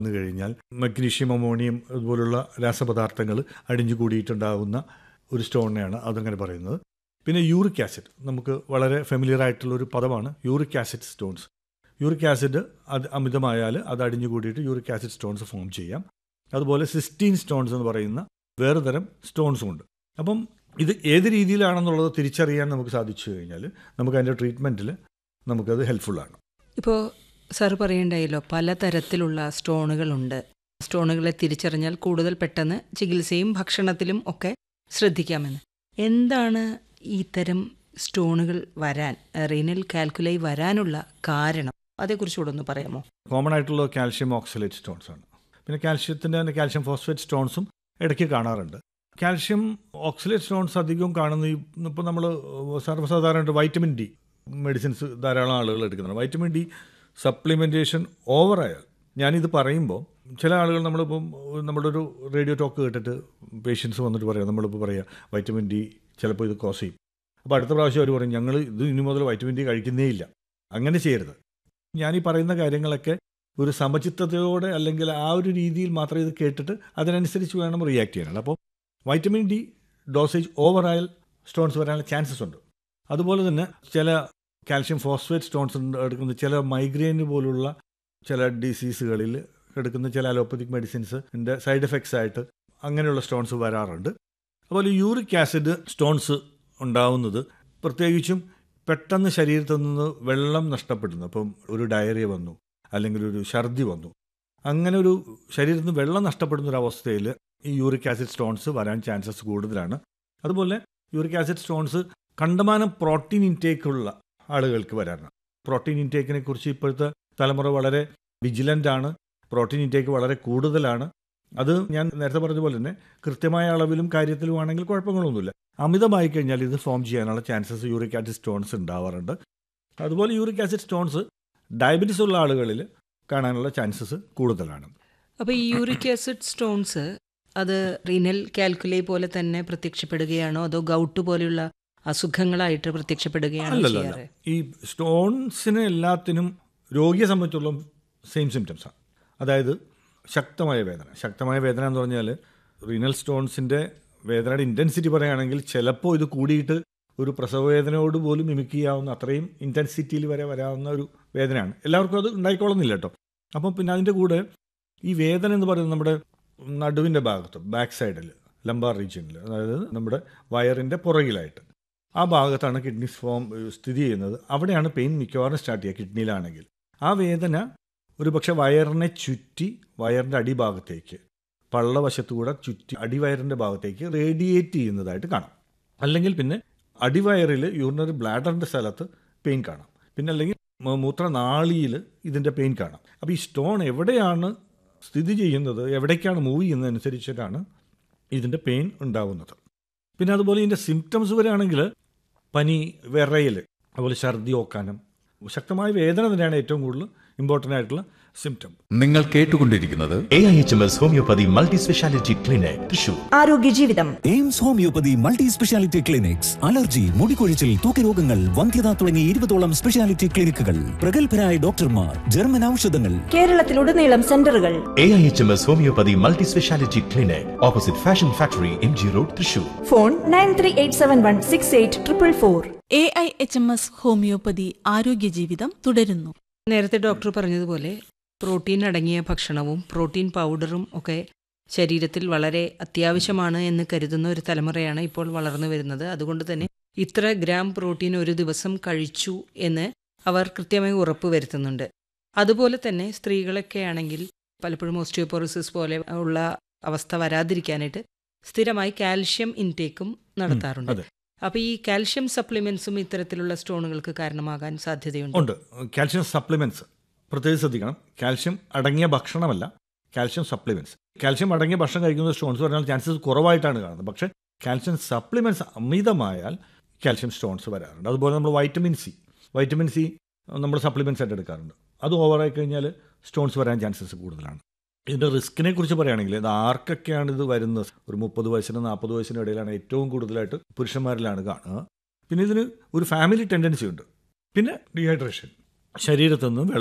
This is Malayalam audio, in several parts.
എന്ന് കഴിഞ്ഞാൽ മഗ്നീഷ്യം അമോണിയം അതുപോലുള്ള രാസപദാർത്ഥങ്ങൾ അടിഞ്ഞു കൂടിയിട്ടുണ്ടാകുന്ന ഒരു സ്റ്റോണിനെയാണ് അതങ്ങനെ പറയുന്നത് പിന്നെ യൂറിക് ആസിഡ് നമുക്ക് വളരെ ഫെമിലിയർ ആയിട്ടുള്ള ഒരു പദമാണ് uric acid stones uric acid അത് അമിതമായാൽ അത് അടിഞ്ഞു കൂടിയിട്ട് യൂറിക് ആസിഡ് സ്റ്റോൺസ് ഫോം ചെയ്യാം അതുപോലെ സിസ്റ്റീൻ സ്റ്റോൺസ് എന്ന് പറയുന്ന വേറെ തരം സ്റ്റോൺസും ഉണ്ട് അപ്പം ഇത് ഏത് രീതിയിലാണെന്നുള്ളത് തിരിച്ചറിയാൻ നമുക്ക് സാധിച്ചു കഴിഞ്ഞാൽ നമുക്ക് അതിൻ്റെ ട്രീറ്റ്മെൻറ്റിൽ നമുക്കത് ഹെൽപ്ഫുള്ളാണ് ഇപ്പോൾ സാർ പറയണ്ടായല്ലോ പലതരത്തിലുള്ള സ്റ്റോണുകളുണ്ട് സ്റ്റോണുകളെ തിരിച്ചറിഞ്ഞാൽ കൂടുതൽ പെട്ടെന്ന് ചികിത്സയും ഭക്ഷണത്തിലും ഒക്കെ ശ്രദ്ധിക്കാമെന്ന് എന്താണ് ഇത്തരം സ്റ്റോണുകൾ വരാൻ റീനൽ കാൽക്കുലൈ വരാനുള്ള കാരണം അതേക്കുറിച്ചുകൂടെ ഒന്ന് പറയാമോ കോമൺ ആയിട്ടുള്ള കാൽഷ്യം ഓക്സലേറ്റ് സ്റ്റോൺസ് ആണ് പിന്നെ കാൽഷ്യത്തിൻ്റെ തന്നെ കാൽഷ്യം ഫോസ്ഫേറ്റ് സ്റ്റോൺസും ഇടയ്ക്ക് കാണാറുണ്ട് കാൽഷ്യം ഓക്സലേറ്റ് സ്റ്റോൺസ് അധികവും കാണുന്ന ഈ ഇപ്പോൾ നമ്മൾ സർവ്വസാധാരണ വൈറ്റമിൻ ഡി മെഡിസിൻസ് ധാരാളം ആളുകൾ എടുക്കുന്നുണ്ട് വൈറ്റമിൻ ഡി സപ്ലിമെൻറ്റേഷൻ ഓവറായാൽ ഞാനിത് പറയുമ്പോൾ ചില ആളുകൾ നമ്മളിപ്പം നമ്മുടെ ഒരു റേഡിയോ ടോക്ക് കേട്ടിട്ട് പേഷ്യൻസ് വന്നിട്ട് പറയാം നമ്മളിപ്പോൾ പറയാം വൈറ്റമിൻ ഡി ചിലപ്പോൾ ഇത് കോസ് ചെയ്യും അപ്പോൾ അടുത്ത പ്രാവശ്യം അവർ പറയും ഞങ്ങൾ ഇത് ഇനി മുതൽ വൈറ്റമിൻ ഡി കഴിക്കുന്നേ ഇല്ല അങ്ങനെ ചെയ്യരുത് ഞാൻ ഈ പറയുന്ന കാര്യങ്ങളൊക്കെ ഒരു സമചിത്തതയോടെ അല്ലെങ്കിൽ ആ ഒരു രീതിയിൽ മാത്രമേ ഇത് കേട്ടിട്ട് അതിനനുസരിച്ച് വേണം റിയാക്ട് ചെയ്യാനാണ് അപ്പോൾ വൈറ്റമിൻ ഡി ഡോസേജ് ഓവറായാൽ സ്റ്റോൺസ് വരാനുള്ള ചാൻസസ് ഉണ്ട് അതുപോലെ തന്നെ ചില കാൽഷ്യം ഫോസ്ഫേറ്റ് സ്റ്റോൺസ് എടുക്കുന്ന ചില മൈഗ്രെയിൻ പോലുള്ള ചില ഡിസീസുകളിൽ എടുക്കുന്ന ചില അലോപ്പത്തിക് മെഡിസിൻസിൻ്റെ സൈഡ് എഫക്ട്സ് ആയിട്ട് അങ്ങനെയുള്ള സ്റ്റോൺസ് വരാറുണ്ട് അതുപോലെ യൂറിക് ആസിഡ് സ്റ്റോൺസ് ഉണ്ടാവുന്നത് പ്രത്യേകിച്ചും പെട്ടെന്ന് ശരീരത്തിൽ നിന്ന് വെള്ളം നഷ്ടപ്പെടുന്നു അപ്പം ഒരു ഡയറിയ വന്നു അല്ലെങ്കിൽ ഒരു ഛർദി വന്നു അങ്ങനെ ഒരു ശരീരത്തിൽ നിന്ന് വെള്ളം നഷ്ടപ്പെടുന്ന ഒരു അവസ്ഥയിൽ ഈ യൂറിക് ആസിഡ് സ്റ്റോൺസ് വരാൻ ചാൻസസ് കൂടുതലാണ് അതുപോലെ യൂറിക് ആസിഡ് സ്റ്റോൺസ് കണ്ടമാനം പ്രോട്ടീൻ ഇൻടേക്ക് ഉള്ള ആളുകൾക്ക് വരാറുണ്ട് പ്രോട്ടീൻ ഇൻടേക്കിനെ കുറിച്ച് ഇപ്പോഴത്തെ തലമുറ വളരെ വിജിലൻ്റ് ആണ് പ്രോട്ടീൻ ഇൻടേക്ക് വളരെ കൂടുതലാണ് അത് ഞാൻ നേരത്തെ പറഞ്ഞ പോലെ തന്നെ കൃത്യമായ അളവിലും കാര്യത്തിലും ആണെങ്കിൽ കുഴപ്പങ്ങളൊന്നുമില്ല അമിതമായി കഴിഞ്ഞാൽ ഇത് ഫോം ചെയ്യാനുള്ള ചാൻസസ് യൂറിക് ആസിഡ് സ്റ്റോൺസ് ഉണ്ടാവാറുണ്ട് അതുപോലെ യൂറിക് ആസിഡ് സ്റ്റോൺസ് ഡയബറ്റീസ് ഉള്ള ആളുകളിൽ കാണാനുള്ള ചാൻസസ് കൂടുതലാണ് അപ്പോൾ ഈ യൂറിക് ആസിഡ് സ്റ്റോൺസ് അത് റീനൽ കാൽക്കുലൈ പോലെ തന്നെ പ്രത്യക്ഷപ്പെടുകയാണോ അതോ ഗൗട്ട് പോലെയുള്ള അസുഖങ്ങളായിട്ട് പ്രത്യക്ഷപ്പെടുകയാണോ അല്ലല്ല ചെയ്യാറ് ഈ സ്റ്റോൺസിന് എല്ലാത്തിനും രോഗിയെ സംബന്ധിച്ചുള്ള സെയിം സിംറ്റംസാണ് അതായത് ശക്തമായ വേദന ശക്തമായ വേദന എന്ന് പറഞ്ഞാൽ റീനൽ സ്റ്റോൺസിൻ്റെ വേദനയുടെ ഇൻറ്റൻസിറ്റി പറയുകയാണെങ്കിൽ ചിലപ്പോൾ ഇത് കൂടിയിട്ട് ഒരു പ്രസവവേദനയോട് പോലും മിമിക് ചെയ്യാവുന്ന അത്രയും ഇൻറ്റൻസിറ്റിയിൽ വരെ വരാവുന്ന ഒരു വേദനയാണ് എല്ലാവർക്കും അത് ഉണ്ടായിക്കോളുന്നില്ല കേട്ടോ അപ്പം പിന്നെ അതിൻ്റെ കൂടെ ഈ വേദന എന്ന് പറയുന്നത് നമ്മുടെ നടുവിൻ്റെ ഭാഗത്ത് ബാക്ക് സൈഡിൽ ലംബാർ റീജിയനിൽ അതായത് നമ്മുടെ വയറിൻ്റെ പുറകിലായിട്ട് ആ ഭാഗത്താണ് കിഡ്നി ഫോം സ്ഥിതി ചെയ്യുന്നത് അവിടെയാണ് പെയിൻ മിക്കവാറും സ്റ്റാർട്ട് ചെയ്യുക കിഡ്നിയിലാണെങ്കിൽ ആ വേദന ഒരു പക്ഷേ വയറിനെ ചുറ്റി വയറിൻ്റെ അടിഭാഗത്തേക്ക് പള്ളവശത്തുകൂടെ ചുറ്റി അടിവയറിൻ്റെ ഭാഗത്തേക്ക് റേഡിയേറ്റ് ചെയ്യുന്നതായിട്ട് കാണാം അല്ലെങ്കിൽ പിന്നെ അടിവയറിൽ യൂറിനറി ബ്ലാഡറിൻ്റെ സ്ഥലത്ത് പെയിൻ കാണാം പിന്നെ അല്ലെങ്കിൽ മ- മൂത്രനാളിയിൽ ഇതിൻ്റെ പെയിൻ കാണാം അപ്പോൾ ഈ സ്റ്റോൺ എവിടെയാണ് സ്ഥിതി ചെയ്യുന്നത് എവിടേക്കാണ് മൂവ് ചെയ്യുന്നതനുസരിച്ചിട്ടാണ് ഇതിൻ്റെ പെയിൻ ഉണ്ടാകുന്നത് പിന്നെ അതുപോലെ ഇതിൻ്റെ സിംറ്റംസ് വരികയാണെങ്കിൽ പനി വിറയൽ അതുപോലെ ഛർദി ഓക്കാനം ശക്തമായ വേദന തന്നെയാണ് ഏറ്റവും കൂടുതൽ ഇമ്പോർട്ടൻ്റ് ആയിട്ടുള്ള സിംറ്റം നിങ്ങൾ കേട്ടുകൊണ്ടിരിക്കുന്നത് A I H M S homeopathy multi speciality clinic Thrissur ആരോഗ്യ ജീവിതം AIMS homeopathy multi speciality clinics allergy മുടികൊഴിച്ചിൽ തൂക്കരോഗങ്ങൾ വന്ധ്യത തുടങ്ങി ഇരുപതോളം സ്പെഷ്യാലിറ്റി ക്ലിനിക്കുകൾ പ്രഗത്ഭരായ ഡോക്ടർമാർ ജർമ്മൻ ഔഷധങ്ങൾ കേരളത്തിലുടനീളം സെന്ററുകൾ A I H M S homeopathy multi speciality clinic opposite fashion factory M G road Thrissur phone nine three eight seven one six eight triple four A I H M S homeopathy ആരോഗ്യ ജീവിതം തുടരുന്നു നേരത്തെ ഡോക്ടർ പറഞ്ഞതുപോലെ പ്രോട്ടീൻ അടങ്ങിയ ഭക്ഷണവും പ്രോട്ടീൻ പൗഡറും ഒക്കെ ശരീരത്തിൽ വളരെ അത്യാവശ്യമാണ് എന്ന് കരുതുന്ന ഒരു തലമുറയാണ് ഇപ്പോൾ വളർന്നു വരുന്നത് അതുകൊണ്ട് തന്നെ ഇത്ര ഗ്രാം പ്രോട്ടീൻ ഒരു ദിവസം കഴിച്ചു എന്ന് അവർ കൃത്യമായി ഉറപ്പ് വരുത്തുന്നുണ്ട് അതുപോലെ തന്നെ സ്ത്രീകളൊക്കെ ആണെങ്കിൽ പലപ്പോഴും ഓസ്റ്റിയോപോറിസിസ് പോലെ ഉള്ള അവസ്ഥ വരാതിരിക്കാനായിട്ട് സ്ഥിരമായി കാൽഷ്യം ഇൻടേക്കും നടത്താറുണ്ട് അതെ. അപ്പോൾ ഈ കാൽഷ്യം സപ്ലിമെന്റ്സും ഇത്തരത്തിലുള്ള സ്റ്റോണുകൾക്ക് കാരണമാകാൻ സാധ്യതയുണ്ട് ഉണ്ട് കാൽഷ്യം സപ്ലിമെൻറ്റ്സ് പ്രത്യേകിച്ച് ശ്രദ്ധിക്കണം കാൽഷ്യം അടങ്ങിയ ഭക്ഷണമല്ല കാൽഷ്യം സപ്ലിമെൻറ്റ്സ് കാൽഷ്യം അടങ്ങിയ ഭക്ഷണം കഴിക്കുന്ന സ്റ്റോൺസ് വരാൻ ചാൻസസ് കുറവായിട്ടാണ് കാണുന്നത് പക്ഷേ കാൽഷ്യം സപ്ലിമെൻറ്റ്സ് അമിതമായാൽ കാൽഷ്യം സ്റ്റോൺസ് വരാറുണ്ട് അതുപോലെ നമ്മൾ വൈറ്റമിൻ സി വൈറ്റമിൻ സി നമ്മൾ സപ്ലിമെൻറ്റ്സ് ആയിട്ട് എടുക്കാറുണ്ട് അത് ഓവറായി കഴിഞ്ഞാൽ സ്റ്റോൺസ് വരാൻ ചാൻസസ് കൂടുതലാണ് ഇതിൻ്റെ റിസ്കിനെ കുറിച്ച് പറയുകയാണെങ്കിൽ ഇത് ആർക്കൊക്കെയാണ് ഇത് വരുന്നത് ഒരു മുപ്പത് വയസ്സിനും നാൽപ്പത് വയസ്സിനും ഇടയിലാണ് ഏറ്റവും കൂടുതലായിട്ട് പുരുഷന്മാരിലാണ് കാണുക പിന്നെ ഇതിന് ഒരു ഫാമിലി ടെൻഡൻസി ഉണ്ട് പിന്നെ ഡീഹൈഡ്രേഷൻ ശരീരത്തിൽ നിന്ന് വെള്ളം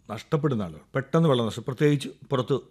നഷ്ടപ്പെടുന്ന ആളുകൾ പെട്ടെന്ന് വെള്ളം നഷ്ടം പ്രത്യേകിച്ച് പുറത്ത്